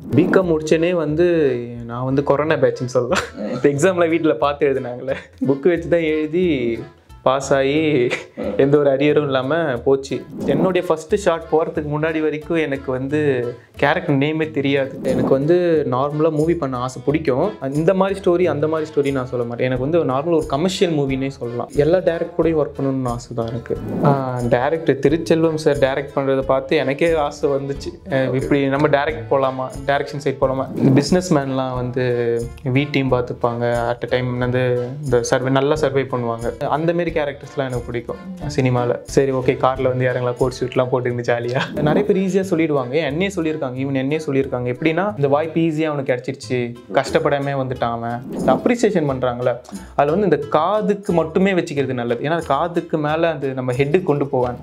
BCom முடிச்சேனே வந்து நான் வந்து கொரோனா பேட்ச்னு சொல்லலாம் இப்போ எக்ஸாமில் வீட்டில் பார்த்து எழுதினாங்களே புக்கு வச்சு தான் எழுதி பாஸ் ஆகி எந்த ஒரு அரியரும் இல்லாமல் போச்சு என்னுடைய ஃபஸ்ட்டு ஷாட் போகிறதுக்கு முன்னாடி வரைக்கும் எனக்கு வந்து கேரக்டர் நேமே தெரியாது எனக்கு வந்து நார்மலாக மூவி பண்ண ஆசை பிடிக்கும் இந்த மாதிரி ஸ்டோரி அந்த மாதிரி ஸ்டோரி நான் சொல்ல மாட்டேன் எனக்கு வந்து நார்மல் ஒரு கமர்ஷியல் மூவினே சொல்லலாம் எல்லா டேரக்டரோடையும் ஒர்க் பண்ணணும்னு ஆசை தான் எனக்கு டேரக்டர் திருச்செல்வம் சார் டைரக்ட் பண்ணுறதை பார்த்து எனக்கே ஆசை வந்துச்சு அஹ் இப்படி நம்ம டேரக்ட் போகலாமா டேரக்ஷன் சைட் போகலாமா பிஸ்னஸ் மேன்லாம் வந்து வீட்டையும் பார்த்துப்பாங்க அட் அ டைம் வந்து இந்த சர்வே நல்லா சர்வே பண்ணுவாங்க அந்த மாரி கேரக்டர்ஸ்லாம் எனக்கு பிடிக்கும் சினிமாவில் சரி ஓகே காரில் வந்து இறங்கலாம் கோட் ஷூட்லாம் போட்டுருந்து ஜாலியாக நிறைய பேர் ஈஸியாக சொல்லிடுவாங்க என்னே சொல்லியிருக்காங்க ஈவன் என்னே சொல்லியிருக்காங்க எப்படின்னா இந்த வாய்ப்பு ஈஸியாக அவனுக்கு கிடச்சிருச்சு கஷ்டப்படாம வந்துட்டான் அவன் இந்த அப்ரிசியேஷன் பண்ணுறாங்களே அதில் வந்து இந்த காதுக்கு மட்டுமே வச்சுக்கிறது நல்லது ஏன்னா காதுக்கு மேலே அது நம்ம ஹெட்டுக்கு கொண்டு போவாங்க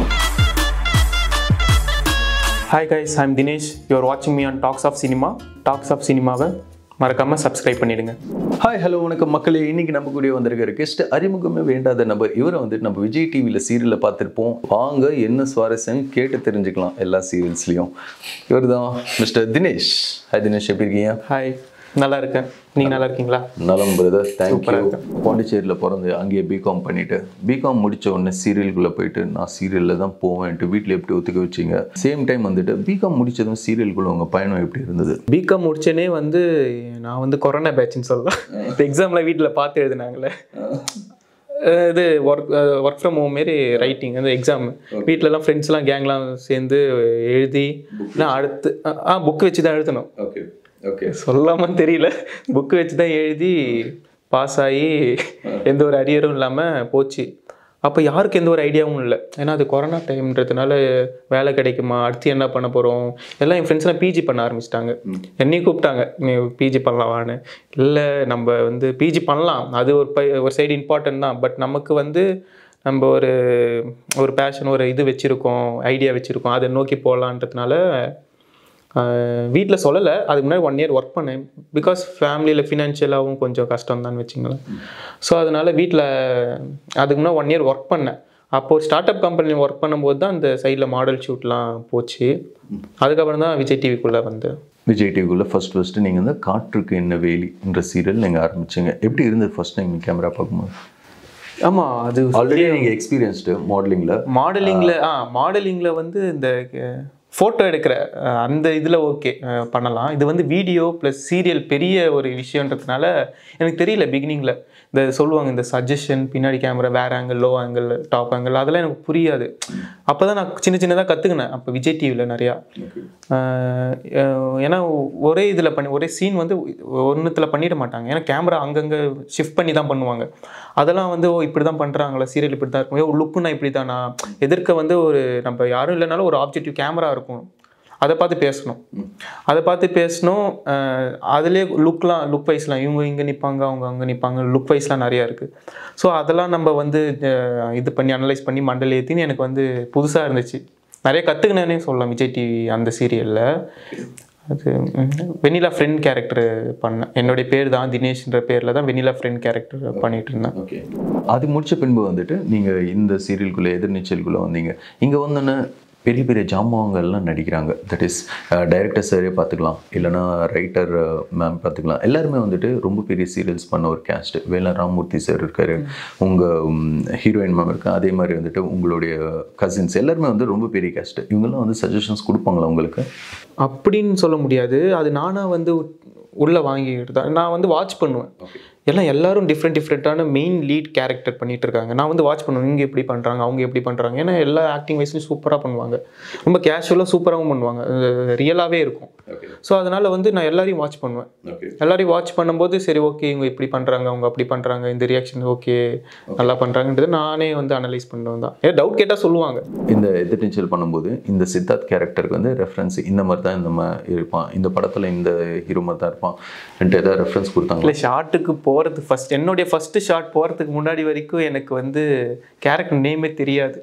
hi guys I'm Dinesh you're வாட்சிங் me on Talks of Cinema Talks of சினிமாவை மறக்காமல் சப்ஸ்கிரைப் பண்ணிடுங்க ஹாய் ஹலோ வணக்கம் மக்களே இன்னைக்கு நம்ம கூட வந்திருக்கிற கெஸ்ட் அறிமுகமே வேண்டாத நபர் இவரை வந்துட்டு நம்ம விஜய் டிவியில் சீரியலில் பார்த்துருப்போம் வாங்க என்ன சுவாரஸ்யம் கேட்டு தெரிஞ்சுக்கலாம் எல்லா சீரியல்ஸ்லையும் இவர் தான் மிஸ்டர் தினேஷ் ஹாய் தினேஷ் எப்படி இருக்கீங்க ஹாய் நல்லா இருக்கேன் நீங்கள் நல்லா இருக்கீங்களா நலம் பிரதர் தேங்க்யூ பாண்டிச்சேரியில் பிறந்து அங்கேயே பிகாம் பண்ணிட்டு பிகாம் முடிச்ச உடனே சீரியலுக்குள்ளே போயிட்டு நான் சீரியலில் தான் போவேன்ட்டு வீட்டில் எப்படி ஒத்துக்க வச்சிங்க சேம் டைம் வந்துட்டு பிகாம் முடிச்சதும் சீரியலுக்குள்ள உங்கள் பயணம் எப்படி இருந்தது பிகாம் முடிச்சேனே வந்து நான் வந்து கொரோனா பேட்ச்னு சொல்லலாம் இப்போ எக்ஸாமில் வீட்டில் பார்த்து எழுதினாங்களே அஹ் இது ஒர்க் ஒர்க் ஃப்ரம் ஹோம் மாரி ரைட்டிங் அந்த எக்ஸாம் வீட்டிலலாம் ஃப்ரெண்ட்ஸ்லாம் கேங்லாம் சேர்ந்து எழுதி நான் அடுத்து ஆ புக்கு வச்சு தான் எழுதணும் ஓகே ஓகே சொல்லாமல் தெரியல புக்கு வச்சு தான் எழுதி பாஸ் ஆகி எந்த ஒரு அரியரும் இல்லாமல் போச்சு அப்போ யாருக்கு எந்த ஒரு ஐடியாவும் இல்லை ஏன்னா அது கொரோனா டைம்ன்றதுனால வேலை கிடைக்குமா அடுத்து என்ன பண்ண போகிறோம் எல்லாம் என் ஃப்ரெண்ட்ஸ்லாம் பிஜி பண்ண ஆரம்பிச்சிட்டாங்க என்னையும் கூப்பிட்டாங்க நீ பிஜி பண்ணலாமான்னு இல்லை நம்ம வந்து பிஜி பண்ணலாம் அது ஒரு பை ஒரு சைடு இம்பார்ட்டன்ட் தான் பட் நமக்கு வந்து நம்ம ஒரு ஒரு பேஷன் ஒரு இது வச்சுருக்கோம் ஐடியா வச்சுருக்கோம் அதை நோக்கி போகலான்றதுனால வீட்டில் சொல்லலை அதுக்கு முன்னாடி ஒன் இயர் ஒர்க் பண்ணேன் பிகாஸ் ஃபேமிலியில் ஃபினான்ஷியலாகவும் கொஞ்சம் கஷ்டம் தான் வச்சுங்களேன் ஸோ அதனால் வீட்டில் அதுக்கு முன்னாடி ஒன் இயர் ஒர்க் பண்ணேன் அப்போது ஸ்டார்ட் அப் கம்பெனி ஒர்க் பண்ணும்போது தான் அந்த சைடில் மாடல் ஷூட்லாம் போச்சு அதுக்கப்புறம் தான் விஜய் டிவிக்குள்ளே வந்தேன் விஜய் டிவிக்குள்ள ஃபர்ஸ்ட் ஃபர்ஸ்ட் நீங்கள் வந்து காற்றுக்கு என்ன வேலின்ற சீரியல் நீங்கள் ஆரம்பிச்சீங்க எப்படி இருந்தது ஃபர்ஸ்ட் டைம் கேமரா பார்க்கும்போது ஆமாம் அது ஆல்ரெடி நீங்கள் எக்ஸ்பீரியன்ஸ்டு மாடலிங்கில் மாடலிங்கில் ஆ மாடலிங்கில் வந்து இந்த ஃபோட்டோ எடுக்கிற அஹ், அந்த இதில் ஓகே பண்ணலாம் இது வந்து வீடியோ ப்ளஸ் சீரியல் பெரிய ஒரு விஷயன்றதுனால எனக்கு தெரியல பிகினிங்கில் இந்த சொல்லுவாங்க இந்த சஜஷன் பின்னாடி கேமரா வேற angle low angle top angle அதெல்லாம் எனக்கு புரியாது அப்போ தான் நான் சின்ன சின்னதாக கற்றுக்கினேன் அப்போ விஜய் டிவியில் நிறையா அஹ், அஹ், ஏன்னா ஒரே இதில் பண்ணி ஒரே சீன் வந்து ஒன்றுத்தில் பண்ணிட மாட்டாங்க ஏன்னா கேமரா அங்கங்கே ஷிஃப்ட் பண்ணி தான் பண்ணுவாங்க அதெல்லாம் வந்து ஓ இப்படி தான் பண்ணுறாங்களா சீரியல் இப்படி தான் இருக்கும் ஏ லுக்குன்னா இப்படி தானா எதிர்க்க வந்து ஒரு நம்ம யாரும் இல்லைனாலும் ஒரு ஆப்ஜெக்டிவ் கேமரா இருக்கும் அதை பார்த்து பேசணும் அதை பார்த்து பேசணும் அஹ், அதுலேயே லுக்லாம் லுக் வைஸ்லாம் இவங்க இங்கே நிற்பாங்க அவங்க அங்கே நிற்பாங்க லுக் வைஸ்லாம் நிறையா இருக்குது ஸோ அதெல்லாம் நம்ம வந்து அஹ், இது பண்ணி அனலைஸ் பண்ணி மண்டல் ஏற்றின்னு எனக்கு வந்து புதுசாக இருந்துச்சு நிறைய கற்றுக்கினேனே சொல்லலாம் விஜய் டிவி அந்த சீரியலில் அது வெனிலா ஃப்ரெண்ட் கேரக்டர் பண்ணேன் என்னுடைய பேர் தான் தினேஷ்ன்ற பேரில் தான் வெனிலா ஃப்ரெண்ட் கேரக்டர் பண்ணிட்டு இருந்தேன் ஓகே அது முடிச்ச பின்பு வந்துட்டு நீங்கள் இந்த சீரியலுக்குள்ளே எதிர்நீச்சலுக்குள்ளே வந்தீங்க இங்கே வந்தோன்னே பெரிய பெரிய ஜாமான்கள்லாம் நடிக்கிறாங்க தட் இஸ் டைரக்டர் சாரே பார்த்துக்கலாம் இல்லைனா ரைட்டர் மேம் பார்த்துக்கலாம் எல்லாருமே வந்துட்டு ரொம்ப பெரிய சீரியல்ஸ் பண்ண ஒரு கேஸ்ட் வேலா ராமூர்த்தி சார் இருக்காரு உங்கள் ஹீரோயின் மேம் இருக்கு அதே மாதிரி வந்துட்டு உங்களுடைய கசின்ஸ் எல்லாருமே வந்து ரொம்ப பெரிய கேஸ்ட் இவங்கெல்லாம் வந்து சஜஷன்ஸ் கொடுப்பாங்களா உங்களுக்கு அப்படின்னு சொல்ல முடியாது அது நானாக வந்து உள்ளே வாங்கிக்கிட்டு தான் நான் வந்து வாட்ச் பண்ணுவேன் எல்லாம் எல்லாரும் டிஃப்ரெண்ட் டிஃப்ரெண்ட்டான மெயின் லீட் கேரக்டர் பண்ணிட்டு இருக்காங்க நான் வந்து வாட்ச் பண்ணுவேன் இங்கே எப்படி பண்ணுறாங்க அவங்க எப்படி பண்ணுறாங்க ஏன்னா எல்லா ஆக்டிங் வைஸ்லையும் சூப்பராக பண்ணுவாங்க ரொம்ப கேஷுவலாக சூப்பராகவும் பண்ணுவாங்க ரியலாகவே இருக்கும் ஸோ அதனால் வந்து நான் எல்லாரையும் வாட்ச் பண்ணுவேன் ஓகே எல்லாரையும் வாட்ச் பண்ணும்போது சரி ஓகே இவங்க இப்படி பண்ணுறாங்க அவங்க அப்படி பண்ணுறாங்க இந்த ரியாக்ஷன் ஓகே நல்லா பண்ணுறாங்கன்றது நானே வந்து அனலைஸ் பண்ணுவேன் தான் ஏன் டவுட் கேட்டால் சொல்லுவாங்க இந்த எதிர்நீச்சல் பண்ணும்போது இந்த சித்தார்த் கேரக்டருக்கு வந்து ரெஃபரன்ஸ் இந்த மாதிரி தான் இந்த மாதிரி இருப்பான் இந்த படத்தில் இந்த ஹீரோ மாதிரி தான் இருப்பான் ஏதாவது ரெஃபரன்ஸ் கொடுத்தாங்களா இல்லை ஷார்ட்டுக்கு போகிறது ஃபர்ஸ்ட் என்னுடைய ஃபஸ்ட்டு ஷார்ட் போகிறதுக்கு முன்னாடி வரைக்கும் எனக்கு வந்து கேரக்டர் நேமே தெரியாது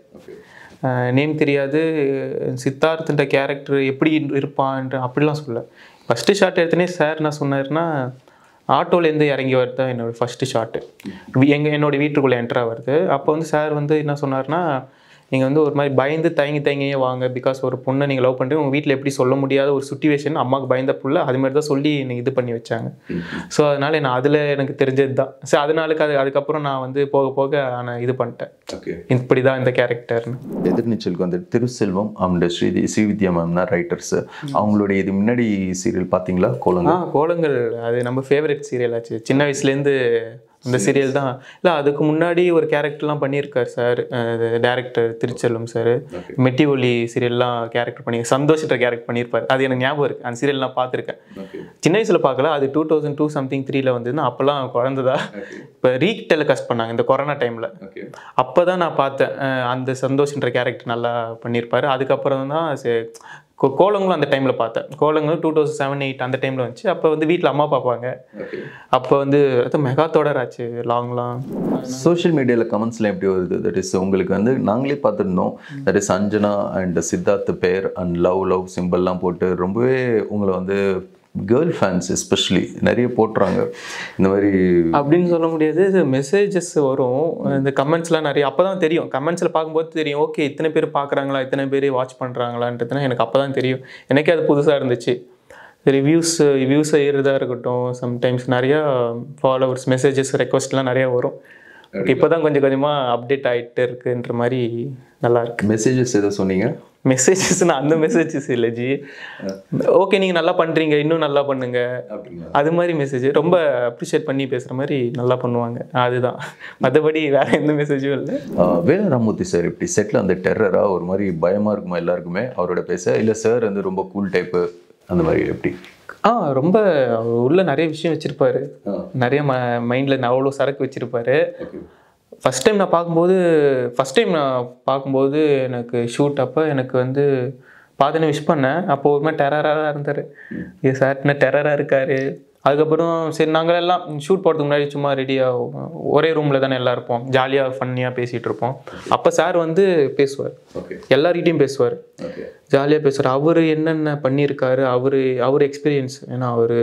நேம் தெரியாது சித்தார்த்துன்ற கேரக்டர் எப்படி இருப்பான்ற அப்படிலாம் சொல்ல ஃபஸ்ட்டு ஷார்ட் எடுத்தனே சார் என்ன சொன்னார்னா ஆட்டோலேருந்து இறங்கி வரது தான் என்னோட ஃபஸ்ட்டு ஷார்ட்டு எங்கள் என்னோட வீட்டுக்குள்ளே என்ட்ரா வருது அப்போ வந்து சார் வந்து என்ன சொன்னார்னா நீங்கள் வந்து ஒரு மாதிரி பயந்து தயங்கி தயங்கியே வாங்க பிகாஸ் ஒரு பொண்ணை நீங்கள் லவ் பண்ணுறீங்க உங்கள் வீட்டில் எப்படி சொல்ல முடியாத ஒரு சுச்சுவேஷன் அம்மாவுக்கு பயந்த புள்ள அது மாதிரி தான் சொல்லி என்னை இது பண்ணி வச்சாங்க ஸோ அதனால நான் அதில் எனக்கு தெரிஞ்சது தான் ஸோ அதனாலுக்கு அது அதுக்கப்புறம் நான் வந்து போக போக நான் இது பண்ணிட்டேன் ஓகே இப்படி தான் இந்த கேரக்டர்னு எதிர்நீச்சலுக்கு வந்து திருசெல்வம் அண்ட் ஸ்ரீ ஸ்ரீவித்யா மேம் தான் ரைட்டர்ஸ் அவங்களுடைய இது முன்னாடி சீரியல் பார்த்தீங்களா கோலங்க ஆ கோலங்கள் அது நம்ம ஃபேவரட் சீரியல் ஆச்சு சின்ன வயசுலேருந்து அந்த சீரியல் தான் இல்லை அதுக்கு முன்னாடி ஒரு கேரக்டர்லாம் பண்ணியிருக்கார் சார் டேரக்டர் திருச்செல்வம் சார் மெட்டி ஒலி சீரியல்லாம் கேரக்டர் பண்ணி சந்தோஷன்ற கேரக்டர் பண்ணியிருப்பார் அது எனக்கு ஞாபகம் இருக்குது அந்த சீரியல் நான் பார்த்துருக்கேன் ஓகே சின்ன வயசில் பார்க்கல அது டூ தௌசண்ட் டூ சம்திங் த்ரீல வந்ததுன்னா அப்போல்லாம் குழந்ததா இப்போ ரீக் டெலிகாஸ்ட் பண்ணாங்க இந்த கொரோனா டைமில் ஓகே அப்போ தான் நான் பார்த்தேன் அஹ் அந்த சந்தோஷ்ன்ற கேரக்டர் நல்லா பண்ணியிருப்பாரு அதுக்கப்புறம் தான் சே- கோ- கோலங்களும் அந்த டைமில் பார்த்தேன் கோலங்களும் டூ தௌசண்ட் செவன் எயிட் அந்த டைமில் வந்துச்சு அப்போ வந்து வீட்டில் அம்மா பார்ப்பாங்க ஓகே அப்போ வந்து அது மெகா தொடர் ஆச்சு லாங்லாம் சோஷியல் மீடியாவில் கமெண்ட்ஸ்லாம் எப்படி வருது தட் இஸ் உங்களுக்கு வந்து நாங்களே பார்த்துருந்தோம் that is Anjana and Siddharth பேர் அண்ட் லவ் லவ் சிம்பிள்லாம் போட்டு ரொம்பவே உங்களை வந்து கேர்ள் ஃபேன்ஸ் எஸ்பெஷலி நிறைய போட்டுறாங்க இந்த மாதிரி அப்படின்னு சொல்ல முடியாது இது மெசேஜஸ் வரும் இந்த கமெண்ட்ஸ்லாம் நிறைய அப்போ தான் தெரியும் கமெண்ட்ஸில் பார்க்கும்போது தெரியும் ஓகே இத்தனை பேர் பார்க்குறாங்களா இத்தனை பேர் வாட்ச் பண்ணுறாங்களான்றதுனா எனக்கு அப்போ தான் தெரியும் எனக்கே அது புதுசாக இருந்துச்சு ரிவ்யூஸ் ரிவ்யூஸ் ஏறுறதா இருக்கட்டும் சம்டைம்ஸ் நிறையா ஃபாலோவர்ஸ் மெசேஜஸ் ரெக்வஸ்ட்லாம் நிறையா வரும் இப்போ தான் கொஞ்சம் கொஞ்சமாக அப்டேட் ஆகிட்டு இருக்குன்ற மாதிரி நல்லா இருக்கு மெசேஜஸ் எதோ சொன்னீங்க மெசேஜஸ்னா அந்த மெசேஜஸ் இல்லை ஜி ஓகே நீங்கள் நல்லா பண்ணுறீங்க இன்னும் நல்லா பண்ணுங்க அப்படிங்களா அது மாதிரி மெசேஜ் ரொம்ப அப்ரிஷியேட் பண்ணி பேசுகிற மாதிரி நல்லா பண்ணுவாங்க அதுதான் மற்றபடி வேற எந்த மெசேஜும் இல்லை வேல ராமூர்த்தி சார் இப்படி செட்டில் அந்த டெரரா ஒரு மாதிரி பயமா இருக்குமா எல்லாருக்குமே அவரோட பேச இல்லை சார் வந்து ரொம்ப கூல் டைப்பு அந்த மாதிரி எப்படி ஆ ரொம்ப அவர் உள்ள நிறைய விஷயம் வச்சுருப்பாரு ஆ. நிறைய ம மைண்டில் அவ்வளோ சரக்கு வச்சுருப்பாரு ஓகே ஃபஸ்ட் டைம் நான் பார்க்கும்போது ஃபஸ்ட் டைம் நான் பார்க்கும்போது எனக்கு ஷூட் அப்போ எனக்கு வந்து பாதினே விஷ் பண்ணேன் அப்போ ஒரு மாதிரி டெரராக தான் இருந்தார் இது சார் என்ன டெரராக இருக்கார் அதுக்கப்புறம் சரி நாங்கள் எல்லாம் ஷூட் போகிறதுக்கு முன்னாடி சும்மா ரெடியாக ஒரே ரூமில் தானே எல்லாம் இருப்போம் ஜாலியாக ஃபன்னியாக பேசிகிட்டு இருப்போம் அப்போ சார் வந்து பேசுவார் ஓகே எல்லார்கிட்டையும் பேசுவார் ஓகே ஜாலியாக பேசுகிறார் அவர் என்னென்ன பண்ணியிருக்காரு அவர் அவர் எக்ஸ்பீரியன்ஸ் ஏன்னா அவர்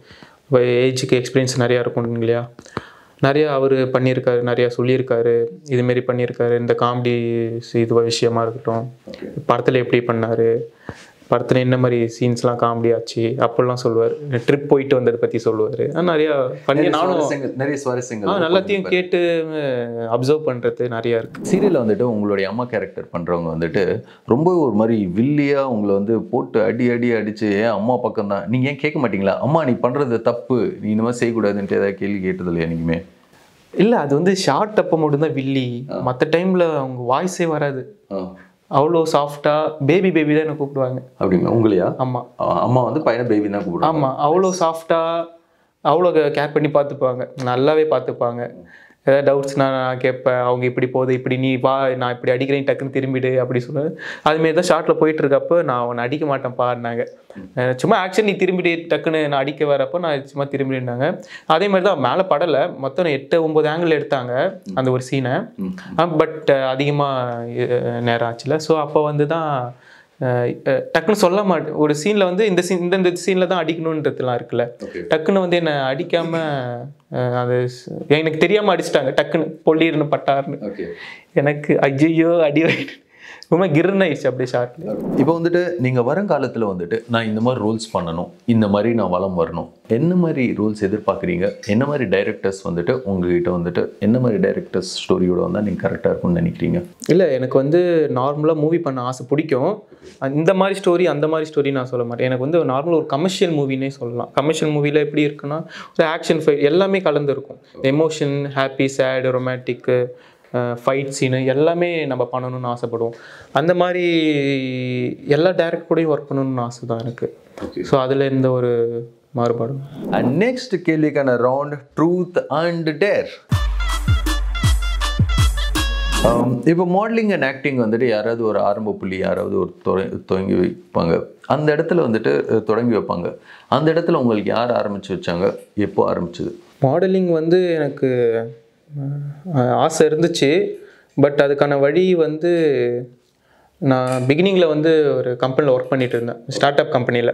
ஏஜுக்கு எக்ஸ்பீரியன்ஸ் நிறையா இருக்கும் இல்லையா நிறையா அவர் பண்ணியிருக்காரு நிறையா சொல்லியிருக்காரு இதுமாரி பண்ணியிருக்காரு இந்த காமெடி இது விஷயமா இருக்கட்டும் ஓகே படத்தில் எப்படி பண்ணார் படத்தில் என்ன மாதிரி சீன்ஸ்லாம் காமெடி ஆச்சு அப்படிலாம் சொல்லுவார் ட்ரிப் போயிட்டு வந்ததை பற்றி சொல்லுவார் நிறையா பண்ணி நானும் சுவாரஸ்யங்கள் நிறைய ஆ சுவாரஸ்யங்கள் எல்லாத்தையும் கேட்டு அப்சர்வ் பண்ணுறது நிறையா இருக்குது சீரியலில் வந்துட்டு உங்களுடைய அம்மா கேரக்டர் பண்ணுறவங்க வந்துட்டு ரொம்ப ஒரு மாதிரி வில்லியாக உங்களை வந்து போட்டு அடி அடி அடிச்சு ஏன் அம்மா பக்கம் தான் நீங்கள் ஏன் கேட்க மாட்டீங்களா அம்மா நீ பண்ணுறது தப்பு நீ இந்த மாதிரி செய்யக்கூடாதுன்ட்டு ஏதாவது கேள்வி கேட்டது இல்லையா நீங்களுமே இல்லை அது வந்து ஷார்ட் அப்போ மட்டும்தான் வில்லி மற்ற டைமில் அவங்க வாய்ஸே வராது அவ்வளோ சாஃப்டாக பேபி பேபி தான் என்ன கூப்பிடுவாங்க அப்படிங்களா உங்களையா ஆமாம் ஆ, அம்மா வந்து பையனை பேபி தான் கூப்பிடுவாங்க ஆமாம் அவ்வளோ சாஃப்டாக அவ்வளோ கேர் பண்ணி பார்த்துப்பாங்க நல்லாவே பார்த்துப்பாங்க ஏதாவது டவுட்ஸ்னா நான் கேட்பேன் அவங்க இப்படி போகுது இப்படி நீ வா நான் இப்படி அடிக்கிறேன் டக்குன்னு திரும்பிடு அப்படி சொல்லுவேன் அதுமாரி தான் ஷார்ட்டில் போயிட்டு இருக்கப்போ நான் அவனை அடிக்க மாட்டேன் பாருனாங்க சும்மா ஆக்ஷன் நீ திரும்பிடு டக்குன்னு நான் அடிக்க வரப்போ நான் சும்மா திரும்பிடுனாங்க அதே மாதிரி தான் மேலே படலை மொத்தம் எட்டு ஒம்பது ஆங்கிள் எடுத்தாங்க அந்த ஒரு சீனை பட் அதிகமாக நேரம் ஆச்சுல ஸோ அப்போ வந்து தான் அஹ், அஹ், டக்குன்னு சொல்ல மாட்டேன் ஒரு சீனில் வந்து இந்த சீன் இந்த சீனில் தான் அடிக்கணுன்றதுலாம் இருக்குல்ல ஓகே டக்குன்னு வந்து என்னை அடிக்காம அஹ், அது ஸ்- எனக்கு தெரியாமல் அடிச்சிட்டாங்க டக்குன்னு பொல்லிருன்னு பட்டாருன்னு ஓகே எனக்கு ஐயோ அடி வாங்கிட்டு ரொம்ப கிருன்னு ஆயிடுச்சு அப்படியே ஷார்ட்ல இப்போ வந்துட்டு நீங்கள் வருங்காலத்தில் வந்துட்டு நான் இந்த மாதிரி ரூல்ஸ் பண்ணணும் இந்த மாதிரி நான் வளம் வரணும் என்ன மாதிரி ரூல்ஸ் எதிர்பார்க்குறீங்க என்ன மாதிரி டைரக்டர்ஸ் வந்துட்டு உங்ககிட்ட வந்துட்டு என்ன மாதிரி டைரக்டர்ஸ் ஸ்டோரியோட வந்தால் நீங்கள் கரெக்டாக இருக்கும்னு நினைக்கிறீங்க இல்லை எனக்கு வந்து நார்மலாக மூவி பண்ண ஆசை பிடிக்கும் இந்த மாதிரி ஸ்டோரி அந்த மாதிரி ஸ்டோரி நான் சொல்ல மாட்டேன் எனக்கு வந்து நார்மல் ஒரு கமர்ஷியல் மூவினே சொல்லலாம் கமர்ஷியல் மூவியில் எப்படி இருக்குன்னா ஒரு ஆக்ஷன் ஃபைட் எல்லாமே கலந்துருக்கும் emotion happy sad romantic fight scene எல்லாமே நம்ம பண்ணணும்னு ஆசைப்படுவோம் அந்த மாதிரி எல்லா டேரக்ட் கூடயும் ஒர்க் பண்ணணும்னு ஆசை தான் எனக்கு ஓகே ஸோ அதில் எந்த ஒரு மாறுபாடும் அண்ட் நெக்ஸ்ட் கேள்விக்கான ரவுண்ட் ட்ரூத் அண்ட் டேர் இப்போ மாடலிங் அண்ட் ஆக்டிங் வந்துட்டு யாராவது ஒரு ஆரம்ப புள்ளி யாராவது ஒரு தொட- தொடங்கி வைப்பாங்க அந்த இடத்துல வந்துட்டு அஹ், தொடங்கி வைப்பாங்க அந்த இடத்துல உங்களுக்கு யார் ஆரம்பிச்சு வச்சாங்க எப்போ ஆரம்பிச்சது மாடலிங் வந்து எனக்கு அஹ், ஆசை இருந்துச்சு பட் அதுக்கான வழி வந்து நான் பிகினிங்கில் வந்து ஒரு கம்பெனியில் ஒர்க் பண்ணிட்டு இருந்தேன் ஸ்டார்ட் அப் கம்பெனியில்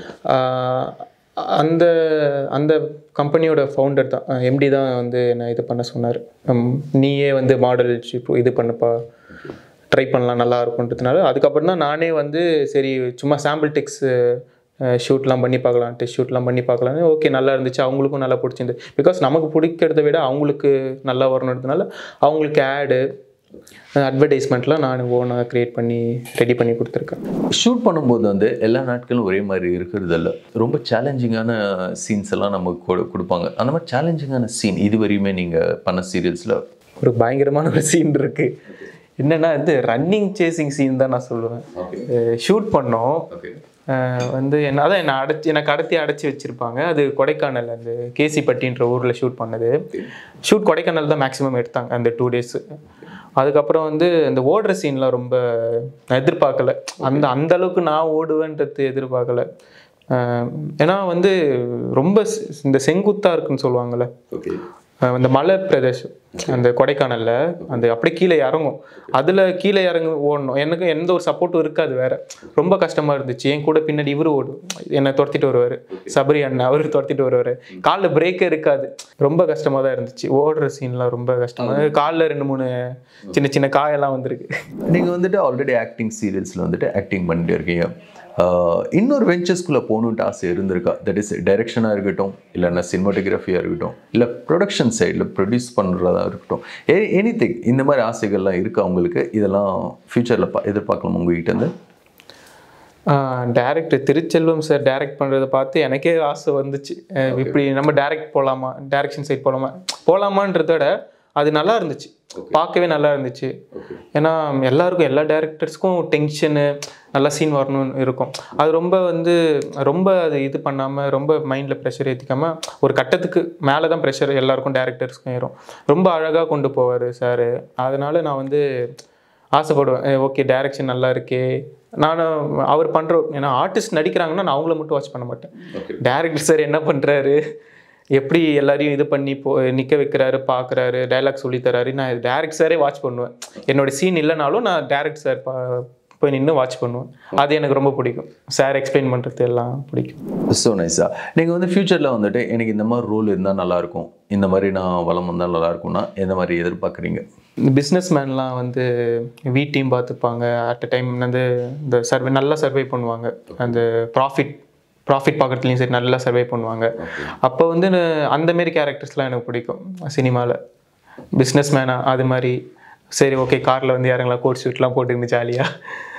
அந்த அந்த கம்பெனியோட ஃபவுண்டர் தான் எம்டி தான் வந்து என்னை இது பண்ண சொன்னார் நீயே வந்து மாடல் இது பண்ணுப்பா ட்ரை பண்ணலாம் நல்லா இருக்கும்ன்றதுனால அதுக்கப்புறம் தான் நானே வந்து சரி சும்மா சாம்பிள் டெக்ஸ் ஷூட்லாம் பண்ணி பார்க்கலாம் டெஸ்ட் ஷூட்லாம் பண்ணி பார்க்கலான்னு ஓகே நல்லா இருந்துச்சு அவங்களுக்கும் நல்லா பிடிச்சிருந்து பிகாஸ் நமக்கு பிடிக்கிறத விட அவங்களுக்கு நல்லா வரணுன்றதுனால அவங்களுக்கு ஆடு அட்வர்டைஸ்மெண்ட்லாம் நான் ஓனாக க்ரியேட் பண்ணி ரெடி பண்ணி கொடுத்துருக்கேன் ஷூட் பண்ணும்போது வந்து எல்லா நாட்களும் ஒரே மாதிரி இருக்கிறது இல்ல ரொம்ப சேலஞ்சிங்கான சீன்ஸ் எல்லாம் நமக்கு கொடு- கொடுப்பாங்க அந்த மாதிரி சேலஞ்சிங்கான சீன் இது வரையுமே நீங்கள் பண்ண சீரியல்ஸில் ஒரு பயங்கரமான ஒரு சீன் இருக்கு என்னன்னா இது ரன்னிங் சேசிங் சீன் தான் நான் சொல்லுவேன் ஷூட் பண்ணோம் அஹ் வந்து என்ன அதான் என்னை அடைச்சி எனக்கு கடத்தி அடைச்சி வச்சிருப்பாங்க அது கொடைக்கானல் அந்த கேசிப்பட்டின்ற ஊரில் ஷூட் பண்ணது ஷூட் கொடைக்கானல் தான் மேக்ஸிமம் எடுத்தாங்க அந்த டூ டேஸ் அதுக்கப்புறம் வந்து இந்த ஓடுற சீன்லாம் ரொம்ப நான் எதிர்பார்க்கல அந்த அந்த அளவுக்கு நான் ஓடுவேன்றது எதிர்பார்க்கல அஹ் ஏன்னா வந்து ரொம்ப ஸ்- இந்த செங்குத்தா இருக்குன்னு சொல்லுவாங்கல்ல அஹ் அந்த மலை பிரதேசம் அந்த கொடைக்கானல்ல அந்த அப்படியே கீழே இறங்கும் அதுல கீழே இறங்கி ஓடணும் எனக்கு எந்த ஒரு சப்போர்ட்டும் இருக்காது வேற ரொம்ப கஷ்டமா இருந்துச்சு என் கூட பின்னாடி இவரு ஓடும் என்னை துரத்திட்டு வருவாரு சபரி அண்ணன் அவரு துரத்திட்டு வருவாரு காலில் பிரேக்கே இருக்காது ரொம்ப கஷ்டமா தான் இருந்துச்சு ஓடுற சீன்லாம் ரொம்ப கஷ்டமா காலில் ரெண்டு மூணு சின்ன சின்ன காயெல்லாம் வந்திருக்கு நீங்கள் வந்துட்டு ஆல்ரெடி ஆக்டிங் சீரியல்ஸில் வந்துட்டு ஆக்டிங் பண்ணிட்டு இருக்கீங்க ஆஹ் இன்னொரு வெஞ்சர்ஸ்குள்ளே போகணுன்ட்டு ஆசை இருந்திருக்கா தட் இஸ் டைரக்ஷனாக இருக்கட்டும் இல்லைன்னா சினிமாட்டோகிராஃபியாக இருக்கட்டும் இல்லை ப்ரொடக்ஷன் சைடில் ப்ரொடியூஸ் பண்ணுறதா இருக்கட்டும் எனி திங் இந்த மாதிரி ஆசைகள்லாம் இருக்கா உங்களுக்கு இதெல்லாம் ஃப்யூச்சரில் பா எதிர்பார்க்கலாம் உங்ககிட்ட இருந்து டேரக்டர் திருச்செல்வம் சார் டைரக்ட் பண்ணுறத பார்த்து எனக்கே ஆசை வந்துச்சு அஹ் இப்படி நம்ம டைரக்ட் போகலாமா டைரக்ஷன் சைட் போகலாமா போகலாமான்றத விட அது நல்லா இருந்துச்சு பார்க்கவே நல்லா இருந்துச்சு ஏன்னா எல்லாருக்கும் எல்லா டேரக்டர்ஸ்க்கும் டென்ஷனு நல்லா சீன் வரணும்னு இருக்கும் அது ரொம்ப வந்து ரொம்ப அது இது பண்ணாமல் ரொம்ப மைண்டில் ப்ரெஷர் ஏற்றிக்காம ஒரு கட்டத்துக்கு மேலே தான் ப்ரெஷர் எல்லாருக்கும் டேரக்டர்ஸ்க்கும் ஏறும் ரொம்ப அழகாக கொண்டு போவார் சார் அதனால நான் வந்து ஆசைப்படுவேன் ஓகே டைரக்ஷன் நல்லா இருக்கே நானும் அவர் பண்ணுற ஏன்னா ஆர்டிஸ்ட் நடிக்கிறாங்கன்னா நான் அவங்கள மட்டும் வாட்ச் பண்ண மாட்டேன் டேரக்டர் சார் என்ன பண்ணுறாரு எப்படி எல்லாரையும் இது பண்ணி போ நிற்க வைக்கிறாரு பார்க்குறாரு டைலாக் சொல்லி தராரு நான் டேரக்ட் சாரே வாட்ச் பண்ணுவேன் என்னோட சீன் இல்லைனாலும் நான் டேரக்ட் சார் பா போய் நின்று வாட்ச் பண்ணுவேன் அது எனக்கு ரொம்ப பிடிக்கும் சார் எக்ஸ்பிளைன் பண்ணுறது எல்லாம் பிடிக்கும் ஸோ நைஸா நீங்கள் வந்து ஃப்யூச்சரில் வந்துட்டு எனக்கு இந்த மாதிரி ரோல் இருந்தால் நல்லாயிருக்கும் இந்த மாதிரி நான் வளம் வந்தால் நல்லாயிருக்கும்னா எந்த மாதிரி எதிர்பார்க்குறீங்க இந்த பிஸ்னஸ் மேன்லாம் வந்து வீட்டையும் பார்த்துப்பாங்க அட் அ டைம் வந்து இந்த சர்வே நல்லா சர்வே பண்ணுவாங்க அந்த ப்ராஃபிட் ப்ராஃபிட் பார்க்குறதுலையும் சரி நல்லா சர்வே பண்ணுவாங்க அப்போ வந்து ந- அந்த மாரி கேரக்டர்ஸ்லாம் எனக்கு பிடிக்கும் சினிமாவில் பிஸ்னஸ் மேனாக அது மாதிரி சரி ஓகே காரில் வந்து இறங்கலாம் கோட் ஷூட்லாம் போட்டுக்கிட்டு ஜாலியாக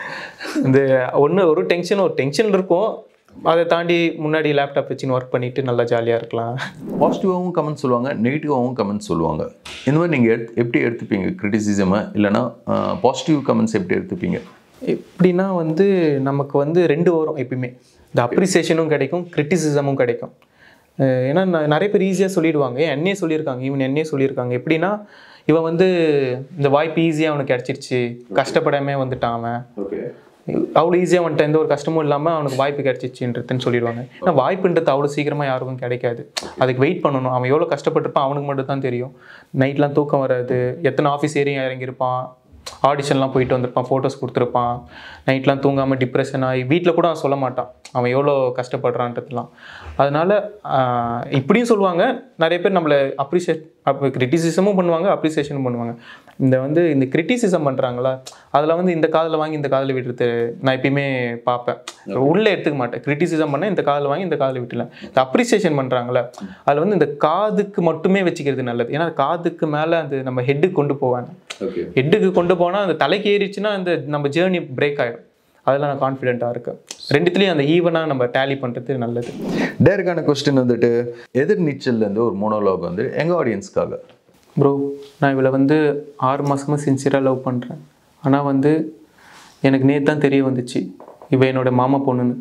இந்த ஒன்று ஒரு டென்ஷன் ஒரு டென்ஷன் இருக்கும் அதை தாண்டி முன்னாடி லேப்டாப் வச்சுன்னு ஒர்க் பண்ணிட்டு நல்லா ஜாலியாக இருக்கலாம் பாசிட்டிவாகவும் கமெண்ட் சொல்லுவாங்க நெகட்டிவாகவும் கமெண்ட் சொல்லுவாங்க இந்த மாதிரி நீங்கள் எடுத்து எப்படி எடுத்துப்பீங்க கிரிட்டிசிசமை இல்லைனா பாசிட்டிவ் கமெண்ட்ஸ் எப்படி எடுத்துப்பீங்க எப்படின்னா வந்து நமக்கு வந்து ரெண்டு வரும் எப்பயுமே இந்த அப்ரிசியேஷனும் கிடைக்கும் கிரிட்டிசிசமும் கிடைக்கும் அஹ் ஏன்னா ந- நிறைய பேர் ஈஸியாக சொல்லிடுவாங்க ஏன் என்னையே சொல்லியிருக்காங்க ஈவன் என்னையே சொல்லியிருக்காங்க எப்படின்னா இவன் வந்து இந்த வாய்ப்பு ஈஸியாக அவனுக்கு கிடச்சிருச்சு கஷ்டப்படாமே வந்துட்டான் அவன் ஓகே அவ்வளோ ஈஸியாக வந்துட்டு எந்த ஒரு கஷ்டமும் இல்லாமல் அவனுக்கு வாய்ப்பு கிடைச்சிச்சுன்றதுன்னு சொல்லிடுவாங்க ஏன்னா வாய்ப்புன்றது அவ்வளோ சீக்கிரமாக யாருக்கும் கிடைக்காது அதுக்கு வெயிட் பண்ணணும் அவன் எவ்வளோ கஷ்டப்பட்டிருப்பான் அவனுக்கு மட்டும் தான் தெரியும் நைட்லாம் தூக்கம் வராது எத்தனை ஆஃபீஸ் ஏரியா இறங்கியிருப்பான் ஆடிஷன்லாம் போயிட்டு வந்திருப்பான் ஃபோட்டோஸ் கொடுத்துருப்பான் நைட்லாம் தூங்காமல் டிப்ரெஷன் ஆகி வீட்டில் கூட அவன் சொல்ல மாட்டான் அவன் எவ்வளோ கஷ்டப்படுறான்றதுலாம் அதனால ஆஹ், இப்படியும் சொல்லுவாங்க நிறைய பேர் நம்மளை அப்ரிஷியேட் அப்போ கிரிட்டிசிசமும் பண்ணுவாங்க அப்ரிசியேஷனும் பண்ணுவாங்க இந்த வந்து இந்த கிரிட்டிசிசம் பண்ணுறாங்களா அதில் வந்து இந்த காதில் வாங்கி இந்த காதில் விடுறது நான் எப்பயுமே பார்ப்பேன் உள்ளே எடுத்துக்க மாட்டேன் கிரிட்டிசிசம் பண்ண இந்த காதில் வாங்கி இந்த காதில் விட்டுலாம் இந்த அப்ரிசியேஷன் பண்ணுறாங்களா அதில் வந்து இந்த காதுக்கு மட்டுமே வச்சுக்கிறது நல்லது ஏன்னா காதுக்கு மேலே அது நம்ம ஹெட்டுக்கு கொண்டு போவாங்க ஓகே ஹெட்டுக்கு கொண்டு போனால் அந்த தலைக்கு ஏறிச்சுன்னா அந்த நம்ம ஜேர்னி பிரேக் ஆகிடும் அதில் நான் கான்ஃபிடென்ட்டாக இருக்கேன் ரெண்டுத்துலேயும் அந்த ஈவனாக நம்ம டேலி பண்ணுறது நல்லது டேருக்கான கொஸ்டின் வந்துட்டு எதிர் நீச்சல்லேருந்து ஒரு மோனோலாக் வந்து எங்கள் ஆடியன்ஸ்க்காக ப்ரோ நான் இவளை வந்து ஆறு மாதமாக சின்சியராக லவ் பண்ணுறேன் ஆனால் வந்து எனக்கு நேற்று தான் தெரிய வந்துச்சு இவ என்னோட மாமா பொண்ணுன்னு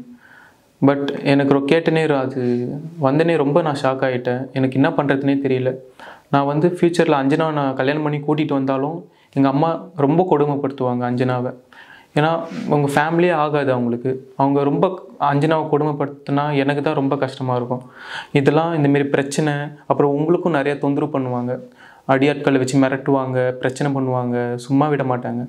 பட் எனக்கு ரொ- கேட்டனே இரு- அது வந்தனே ரொம்ப நான் ஷாக் ஆகிட்டேன் எனக்கு என்ன பண்ணுறதுனே தெரியல நான் வந்து ஃப்யூச்சரில் அஞ்சனா நான் கல்யாணம் பண்ணி கூட்டிகிட்டு வந்தாலும் எங்கள் அம்மா ரொம்ப கொடுமைப்படுத்துவாங்க அஞ்சனாவை ஏன்னா உங்கள் ஃபேமிலியே ஆகாது அவங்களுக்கு அவங்க ரொம்ப அஞ்சனாவை கொடுமைப்படுத்தினா எனக்கு தான் ரொம்ப கஷ்டமாக இருக்கும் இதெல்லாம் இந்தமாரி பிரச்சனை அப்புறம் உங்களுக்கும் நிறைய தொந்தரவு பண்ணுவாங்க அடியாட்களை வச்சு மிரட்டுவாங்க பிரச்சனை பண்ணுவாங்க சும்மா விட மாட்டாங்க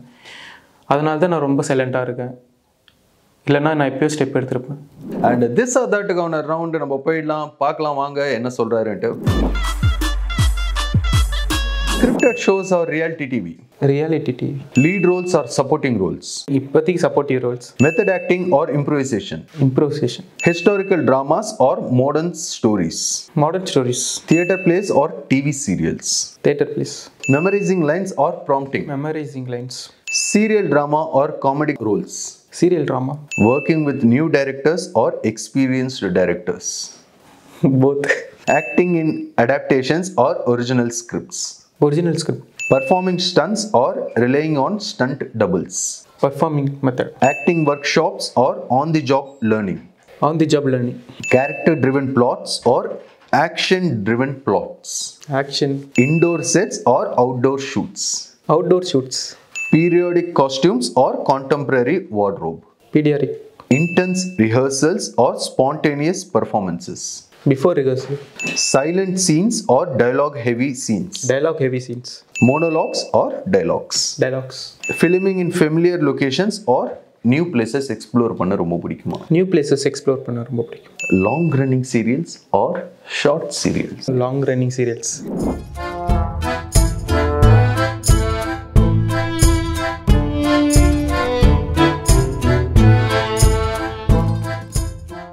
அதனால தான் நான் ரொம்ப சைலண்ட்டாக இருக்கேன் இல்லைன்னா நான் எப்பயோ ஸ்டெப் எடுத்திருப்பேன் அண்ட் திஸ் ஆர் தட்டுக்கான ரவுண்டு நம்ம போயிடலாம் பார்க்கலாம் வாங்க என்ன சொல்கிறாருன்ட்டு Scripted shows or reality TV. Reality TV Lead roles or supporting roles. இப்போதைக்கு supportive roles Method acting or improvisation. Improvisation Historical dramas or modern stories. Modern stories Theatre plays or TV serials. Theatre plays Memorizing lines or prompting. Memorising lines Serial drama or comedy roles. Serial drama Working with new directors or experienced directors. Both Acting in adaptations or original scripts. Original script Performing stunts or relying on stunt doubles. Performing method Acting workshops or on the job learning. On the job learning Character driven plots or action driven plots. Action Indoor sets or outdoor shoots. Outdoor shoots Periodic costumes or contemporary wardrobe. Periodic Intense rehearsals or spontaneous performances. Before rehearsal Silent scenes or dialogue heavy scenes. Dialogue heavy scenes Monologues or dialogues. Dialogues Filming in familiar locations or new places explore பண்ண ரொம்ப பிடிக்குமா new places explore பண்ண ரொம்ப பிடிக்கும் long running serials or short serials long running serials